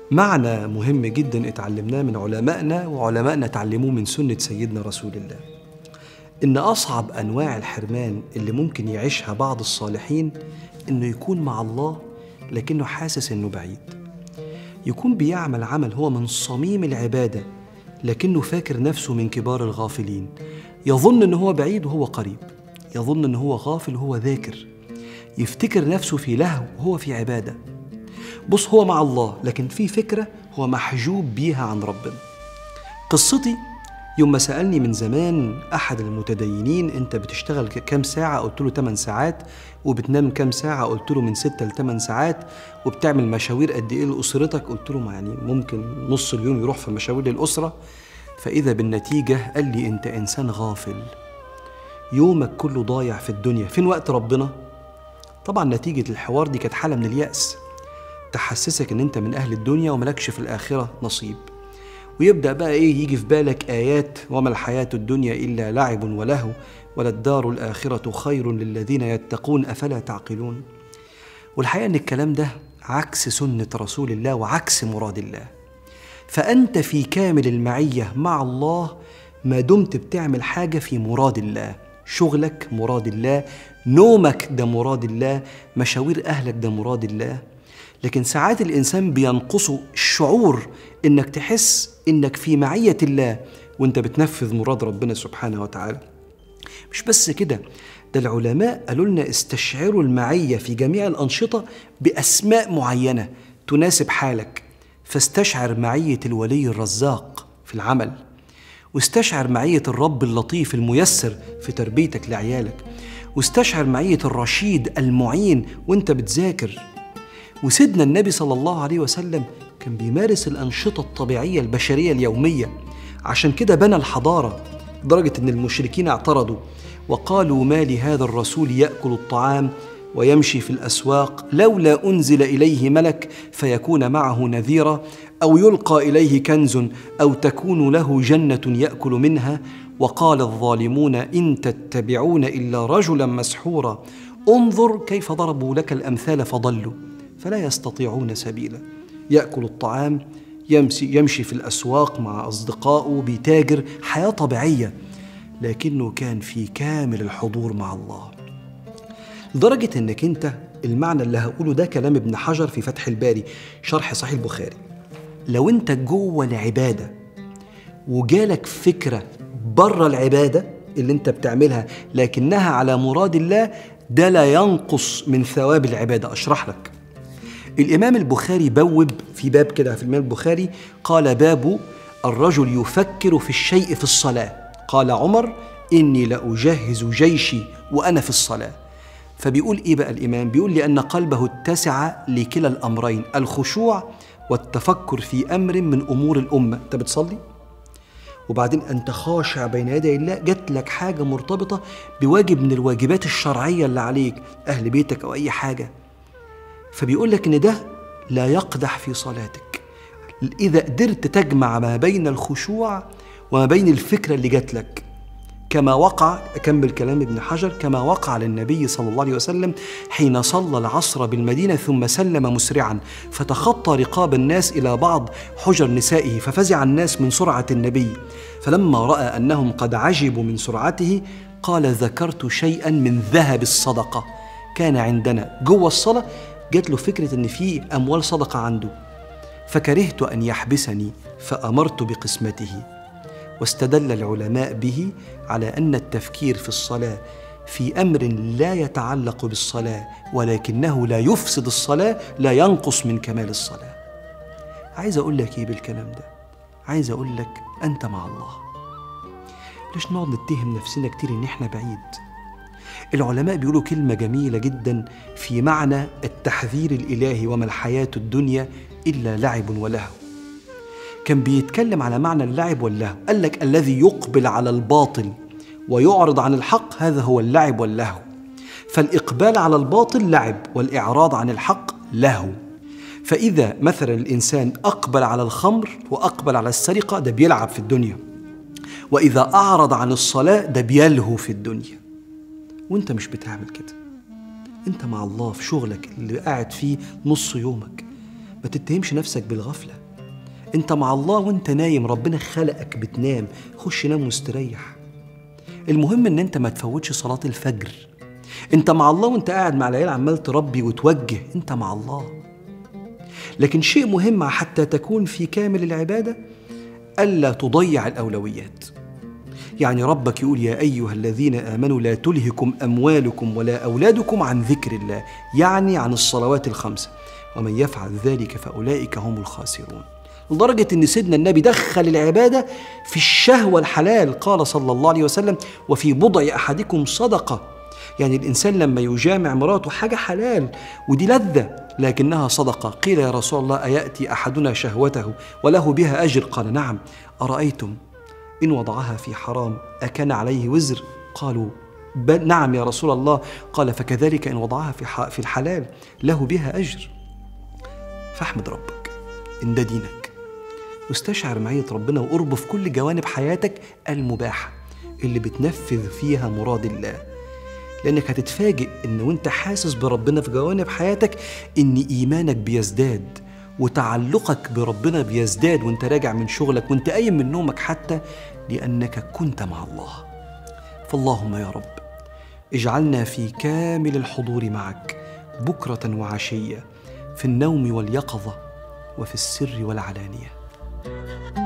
معنى مهم جدا اتعلمناه من علمائنا وعلمائنا تعلموه من سنة سيدنا رسول الله إن أصعب أنواع الحرمان اللي ممكن يعيشها بعض الصالحين إنه يكون مع الله لكنه حاسس إنه بعيد يكون بيعمل عمل هو من صميم العبادة لكنه فاكر نفسه من كبار الغافلين يظن إن هو بعيد وهو قريب يظن إن هو غافل وهو ذاكر يفتكر نفسه في لهو وهو في عبادة بص هو مع الله لكن في فكرة هو محجوب بيها عن ربنا قصتي يوم ما سألني من زمان أحد المتدينين أنت بتشتغل كام ساعة قلت له 8 ساعات وبتنام كام ساعة قلت له من 6 ل 8 ساعات وبتعمل مشاوير قد إيه لأسرتك قلت له ما يعني ممكن نص اليوم يروح في مشاوير للأسرة فإذا بالنتيجة قال لي أنت إنسان غافل يومك كله ضايع في الدنيا فين وقت ربنا؟ طبعا نتيجة الحوار دي كانت حالة من اليأس تحسسك ان انت من اهل الدنيا وملكش في الاخره نصيب ويبدا بقى ايه يجي في بالك ايات وما الحياه الدنيا الا لعب ولهو وللدار الاخره خير للذين يتقون افلا تعقلون والحقيقه ان الكلام ده عكس سنه رسول الله وعكس مراد الله فانت في كامل المعيه مع الله ما دمت بتعمل حاجه في مراد الله شغلك مراد الله نومك ده مراد الله مشاوير اهلك ده مراد الله لكن ساعات الانسان بينقصه الشعور انك تحس انك في معيه الله وانت بتنفذ مراد ربنا سبحانه وتعالى مش بس كده ده العلماء قالوا لنا استشعروا المعيه في جميع الانشطه باسماء معينه تناسب حالك فاستشعر معيه الولي الرزاق في العمل واستشعر معيه الرب اللطيف الميسر في تربيتك لعيالك واستشعر معيه الرشيد المعين وانت بتذاكر وسيدنا النبي صلى الله عليه وسلم كان بيمارس الأنشطة الطبيعية البشرية اليومية عشان كده بنى الحضارة لدرجة أن المشركين اعترضوا وقالوا ما لهذا الرسول يأكل الطعام ويمشي في الأسواق لولا أنزل إليه ملك فيكون معه نذيرا أو يلقى إليه كنز أو تكون له جنة يأكل منها وقال الظالمون إن تتبعون إلا رجلا مسحورا انظر كيف ضربوا لك الأمثال فضلوا فلا يستطيعون سبيلا ياكل الطعام يمشي يمشي في الاسواق مع اصدقائه بيتاجر حياه طبيعيه لكنه كان في كامل الحضور مع الله لدرجه انك انت المعنى اللي هقوله ده كلام ابن حجر في فتح الباري شرح صحيح البخاري لو انت جوه العباده وجالك فكره بره العباده اللي انت بتعملها لكنها على مراد الله ده لا ينقص من ثواب العباده اشرح لك الإمام البخاري بوب في باب كده في الإمام البخاري قال باب الرجل يفكر في الشيء في الصلاة قال عمر إني لأجهز جيشي وأنا في الصلاة فبيقول إيه بقى الإمام بيقول لأن قلبه اتسع لكلا الأمرين الخشوع والتفكر في أمر من أمور الأمة أنت بتصلي وبعدين أنت خاشع بين يدي الله جات لك حاجة مرتبطة بواجب من الواجبات الشرعية اللي عليك أهل بيتك أو أي حاجة فبيقول لك ان ده لا يقدح في صلاتك اذا قدرت تجمع ما بين الخشوع وما بين الفكره اللي جات لك كما وقع اكمل كلام ابن حجر كما وقع للنبي صلى الله عليه وسلم حين صلى العصر بالمدينه ثم سلم مسرعا فتخطى رقاب الناس الى بعض حجر نسائه ففزع الناس من سرعه النبي فلما راى انهم قد عجبوا من سرعته قال ذكرت شيئا من ذهب الصدقه كان عندنا جوه الصلاه جات له فكرة إن في أموال صدقة عنده فكرهت أن يحبسني فأمرت بقسمته واستدل العلماء به على أن التفكير في الصلاة في أمر لا يتعلق بالصلاة ولكنه لا يفسد الصلاة لا ينقص من كمال الصلاة عايز أقول لك إيه بالكلام ده عايز أقول لك أنت مع الله ليش نقعد نتهم نفسنا كتير إن إحنا بعيد العلماء بيقولوا كلمة جميلة جدا في معنى التحذير الإلهي وما الحياة الدنيا إلا لعب ولهو كان بيتكلم على معنى اللعب واللهو قال لك الذي يقبل على الباطل ويعرض عن الحق هذا هو اللعب واللهو فالإقبال على الباطل لعب والإعراض عن الحق لهو فإذا مثلا الإنسان أقبل على الخمر وأقبل على السرقة ده بيلعب في الدنيا وإذا أعرض عن الصلاة ده بيلهو في الدنيا وانت مش بتعمل كده انت مع الله في شغلك اللي قاعد فيه نص يومك ما تتهمش نفسك بالغفلة انت مع الله وانت نايم ربنا خلقك بتنام خش نام مستريح المهم ان انت ما تفوتش صلاة الفجر انت مع الله وانت قاعد مع العيال عمال تربي وتوجه انت مع الله لكن شيء مهم حتى تكون في كامل العبادة ألا تضيع الأولويات يعني ربك يقول يا أيها الذين آمنوا لا تلهكم أموالكم ولا أولادكم عن ذكر الله يعني عن الصلوات الخمسة ومن يفعل ذلك فأولئك هم الخاسرون لدرجة أن سيدنا النبي دخل العبادة في الشهوة الحلال قال صلى الله عليه وسلم وفي بضع أحدكم صدقة يعني الإنسان لما يجامع مراته حاجة حلال ودي لذة لكنها صدقة قيل يا رسول الله أيأتي أحدنا شهوته وله بها أجر قال نعم أرأيتم إن وضعها في حرام أكان عليه وزر قالوا بل نعم يا رسول الله قال فكذلك إن وضعها في, في الحلال له بها أجر فاحمد ربك إن ده دينك واستشعر معية ربنا وقربه في كل جوانب حياتك المباحة اللي بتنفذ فيها مراد الله لأنك هتتفاجئ إن وأنت حاسس بربنا في جوانب حياتك إن إيمانك بيزداد وتعلقك بربنا بيزداد وانت راجع من شغلك وانت قايم من نومك حتى لأنك كنت مع الله فاللهم يا رب اجعلنا في كامل الحضور معك بكرة وعشية في النوم واليقظة وفي السر والعلانية